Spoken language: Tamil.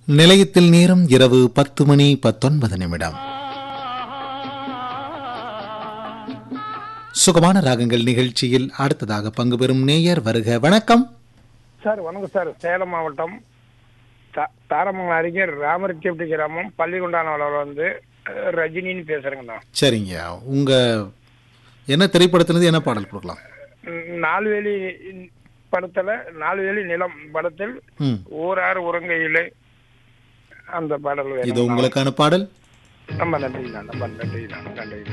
நிலையத்தில் நேரம் இரவு பத்து மணி பத்தொன்பது நிமிடம் சுகமான ராகங்கள் நிகழ்ச்சியில் அடுத்ததாக பங்கு பெறும் நேயர் வருக வணக்கம் சார் வணக்கம் சார் சேலம் மாவட்டம் தா- தாரமங்கலம் அருகே ராமரிச்செப்டி கிராமம் பள்ளிகொண்டானவளவில் வந்து அஹ், ரஜினின்னு பேசுறேங்கண்ணா சரிங்க உங்க என்ன திரைப்படத்திலிருந்து என்ன பாடல் கொடுக்கலாம் ம், நால்வேலி படத்துல நால்வேலி நிலம் படத்தில் ம் ஊரார் உறங்கையிலே அந்த பாடல் இது வேணும் உங்களுக்கான பாடல் ரொம்ப நன்றிண்ணா ரொம்ப நன்றிண்ணா நன்றி